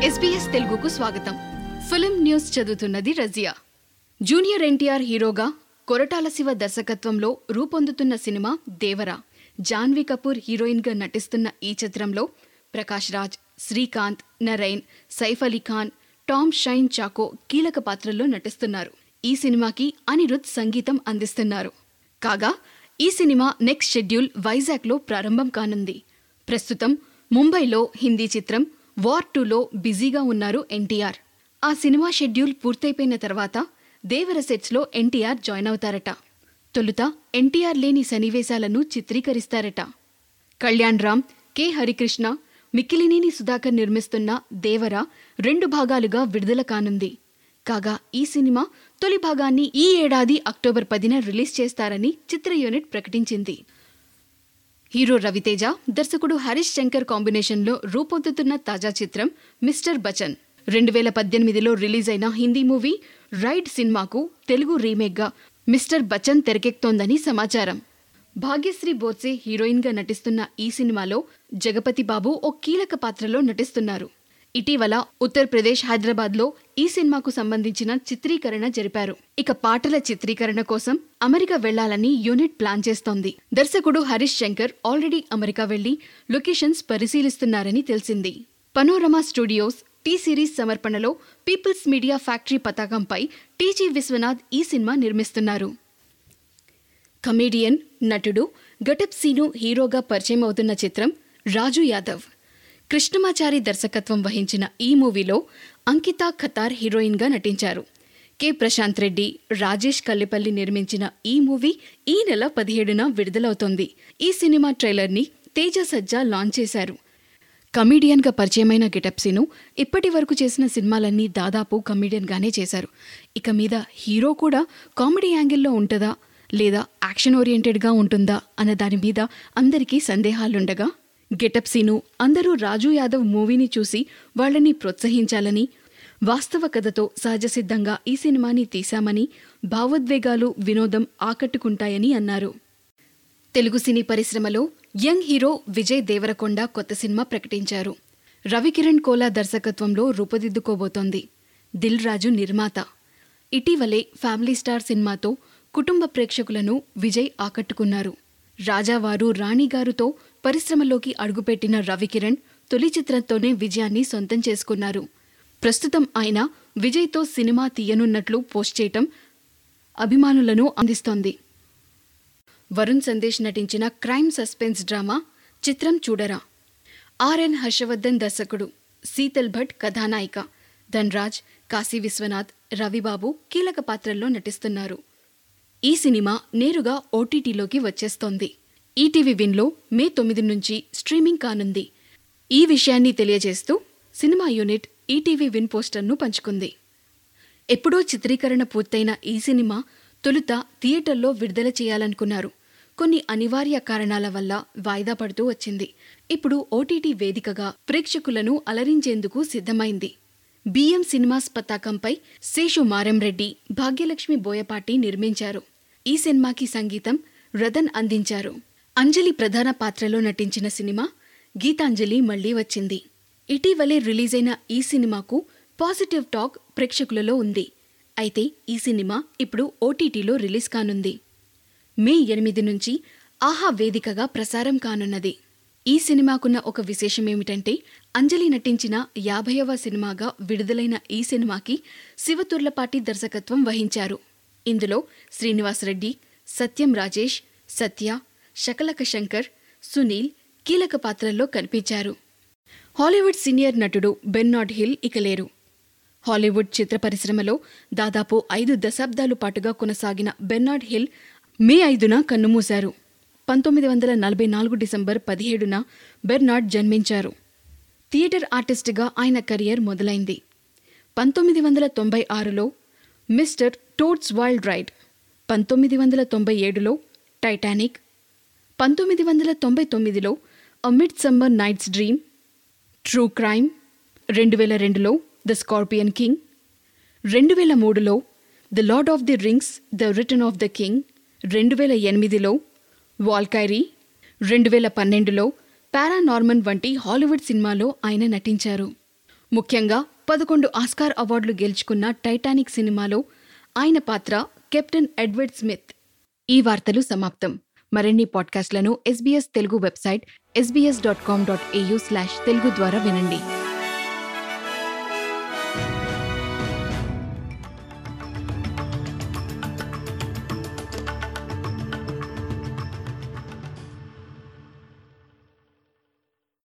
SBS తెలుగుకు స్వాగతం film news చదువుతున్నది రజియా జూనియర్ ఎన్టీఆర్ హీరోగా కొరటాల శివ దర్శకత్వంలో రూపొందుతున్న సినిమా దేవరా జాన్వీ కపూర్ హీరోయిన్గా నటిస్తున్న ఈ చిత్రంలో ప్రకాష్ రాజ్ శ్రీకాంత్ నరైన్ సైఫ్ అలీ ఖాన్ టామ్ షైన్ చాకో కీలక పాత్రల్లో నటిస్తున్నారు ఈ సినిమాకి అనిరుద్ సంగీతం అందిస్తున్నారు కాగా ఈ సినిమా నెక్స్ట్ షెడ్యూల్ వైజాగ్లో ప్రారంభం కానుంది ప్రస్తుతం ముంబైలో హిందీ చిత్రం వార్ టూలో బిజీగా ఉన్నారు ఎన్టీఆర్ ఆ సినిమా షెడ్యూల్ పూర్తయిపోయిన తర్వాత దేవర సెట్స్లో ఎన్టీఆర్ జాయిన్ అవుతారట తొలుత ఎన్టీఆర్ లేని సన్నివేశాలను చిత్రీకరిస్తారట కళ్యాణ్ రామ్ కె హరికృష్ణ మిక్కిలినేని సుధాకర్ నిర్మిస్తున్న దేవర రెండు భాగాలుగా విడుదల కానుంది కాగా ఈ సినిమా తొలి భాగాన్ని ఈ ఏడాది అక్టోబర్ పదిన రిలీజ్ చేస్తారని చిత్ర యూనిట్ ప్రకటించింది హీరో రవితేజ దర్శకుడు హరీష్ శంకర్ కాంబినేషన్లో రూపొందుతున్న తాజా చిత్రం మిస్టర్ బచన్ రెండు వేల పద్దెనిమిదిలో రిలీజ్ అయిన హిందీ మూవీ రైడ్ సినిమాకు తెలుగు రీమేక్గా మిస్టర్ బచన్ తెరకెక్తోందని సమాచారం భాగ్యశ్రీ బోత్సే హీరోయిన్గా నటిస్తున్న ఈ సినిమాలో జగపతి బాబు ఓ కీలక పాత్రలో నటిస్తున్నారు ఇటీవల ఉత్తరప్రదేశ్ హైదరాబాద్లో ఈ సినిమాకు సంబంధించిన చిత్రీకరణ జరిపారు ఇక పాటల చిత్రీకరణ కోసం అమెరికా వెళ్లాలని యూనిట్ ప్లాన్ చేస్తోంది దర్శకుడు హరీష్ శంకర్ ఆల్రెడీ అమెరికా వెళ్లి లొకేషన్స్ పరిశీలిస్తున్నారని తెలిసింది పనోరమా స్టూడియోస్ టీ సిరీస్ సమర్పణలో పీపుల్స్ మీడియా ఫ్యాక్టరీ పతాకంపై టీజీ విశ్వనాథ్ ఈ సినిమా నిర్మిస్తున్నారు కమేడియన్ నటుడు గటప్ సీను హీరోగా పరిచయం అవుతున్న చిత్రం రాజు యాదవ్ కృష్ణమాచారి దర్శకత్వం వహించిన ఈ మూవీలో అంకిత ఖతార్ హీరోయిన్గా నటించారు కె ప్రశాంత్ రెడ్డి రాజేష్ కల్లిపల్లి నిర్మించిన ఈ మూవీ ఈ నెల పదిహేడున విడుదలవుతోంది ఈ సినిమా ట్రైలర్ని తేజ సజ్జా లాంచ్ చేశారు కమీడియన్గా పరిచయమైన గిటప్సీను ఇప్పటి వరకు చేసిన సినిమాలన్నీ దాదాపు కమీడియన్గానే చేశారు ఇక మీద హీరో కూడా కామెడీ యాంగిల్లో ఉంటుందా లేదా యాక్షన్ ఓరియంటెడ్గా ఉంటుందా అన్న దాని మీద అందరికీ సందేహాలుండగా గెటప్ సీను అందరూ రాజు యాదవ్ మూవీని చూసి వాళ్ళని ప్రోత్సహించాలని వాస్తవ కథతో సహజసిద్ధంగా ఈ సినిమాని తీశామని భావోద్వేగాలు వినోదం ఆకట్టుకుంటాయని అన్నారు తెలుగు సినీ పరిశ్రమలో యంగ్ హీరో విజయ్ దేవరకొండ కొత్త సినిమా ప్రకటించారు రవికిరణ్ కోలా దర్శకత్వంలో రూపుదిద్దుకోబోతోంది దిల్ రాజు నిర్మాత ఇటీవలే ఫ్యామిలీ స్టార్ సినిమాతో కుటుంబ ప్రేక్షకులను విజయ్ ఆకట్టుకున్నారు రాజావారు రాణిగారుతో పరిశ్రమలోకి అడుగుపెట్టిన రవికిరణ్ తొలి చిత్రంతోనే విజయాన్ని సొంతం చేసుకున్నారు ప్రస్తుతం ఆయన విజయ్తో సినిమా తీయనున్నట్లు పోస్ట్ చేయటం అభిమానులను అందిస్తోంది వరుణ్ సందేశ్ నటించిన క్రైమ్ సస్పెన్స్ డ్రామా చిత్రం చూడరా ఆర్ఎన్ హర్షవర్ధన్ దర్శకుడు శీతల్ భట్ కథానాయిక ధన్రాజ్ కాశీ విశ్వనాథ్ రవిబాబు కీలక పాత్రల్లో నటిస్తున్నారు ఈ సినిమా నేరుగా ఓటీటీలోకి వచ్చేస్తోంది ఈటీవీ విన్లో మే తొమ్మిది నుంచి స్ట్రీమింగ్ కానుంది ఈ విషయాన్ని తెలియజేస్తూ సినిమా యూనిట్ ఈటీవీ విన్ పోస్టర్ను పంచుకుంది ఎప్పుడో చిత్రీకరణ పూర్తయిన ఈ సినిమా తొలుత థియేటర్లో విడుదల చేయాలనుకున్నారు కొన్ని అనివార్య కారణాల వల్ల వాయిదా పడుతూ వచ్చింది ఇప్పుడు ఓటీటీ వేదికగా ప్రేక్షకులను అలరించేందుకు సిద్ధమైంది బిఎం సినిమాస్ పతాకంపై శేషు మారెంరెడ్డి భాగ్యలక్ష్మి బోయపాటి నిర్మించారు ఈ సినిమాకి సంగీతం రతన్ అందించారు అంజలి ప్రధాన పాత్రలో నటించిన సినిమా గీతాంజలి మళ్లీ వచ్చింది ఇటీవలే రిలీజైన ఈ సినిమాకు పాజిటివ్ టాక్ ప్రేక్షకులలో ఉంది అయితే ఈ సినిమా ఇప్పుడు ఓటీటీలో రిలీజ్ కానుంది మే ఎనిమిది నుంచి ఆహా వేదికగా ప్రసారం కానున్నది ఈ సినిమాకున్న ఒక విశేషమేమిటంటే అంజలి నటించిన యాభైవ సినిమాగా విడుదలైన ఈ సినిమాకి శివతుర్లపాటి దర్శకత్వం వహించారు ఇందులో శ్రీనివాసరెడ్డి సత్యం రాజేష్ సత్య శకలక శంకర్ సునీల్ కీలక పాత్రల్లో కనిపించారు హాలీవుడ్ సీనియర్ నటుడు బెన్నాడ్ హిల్ ఇక లేరు హాలీవుడ్ చిత్ర పరిశ్రమలో దాదాపు ఐదు దశాబ్దాలు పాటుగా కొనసాగిన బెన్నాడ్ హిల్ మే ఐదున కన్నుమూశారు పంతొమ్మిది వందల నలభై నాలుగు డిసెంబర్ పదిహేడున బెర్నాడ్ జన్మించారు థియేటర్ ఆర్టిస్ట్గా ఆయన కెరియర్ మొదలైంది పంతొమ్మిది వందల తొంభై ఆరులో మిస్టర్ టోట్స్ వైల్డ్ రైడ్ పంతొమ్మిది వందల తొంభై ఏడులో టైటానిక్ పంతొమ్మిది వందల తొంభై తొమ్మిదిలో a midsummer night's dream true crime రెండు వేల రెండులో ద స్కార్పియన్ కింగ్ రెండు వేల మూడులో the lord of the rings the return of the king రెండు వేల ఎనిమిదిలో వాల్కైరీ రెండు వేల పన్నెండులో పారానార్మన్ వంటి హాలీవుడ్ సినిమాలో ఆయన నటించారు ముఖ్యంగా పదకొండు ఆస్కార్ అవార్డులు గెలుచుకున్న టైటానిక్ సినిమాలో ఆయన పాత్ర కెప్టెన్ ఎడ్వర్డ్ స్మిత్ ఈ వార్తలు సమాప్తం మరిన్ని పాడ్కాస్ట్లను SBS Telugu website SBS dot com dot AU slash Telugu ద్వారా వినండి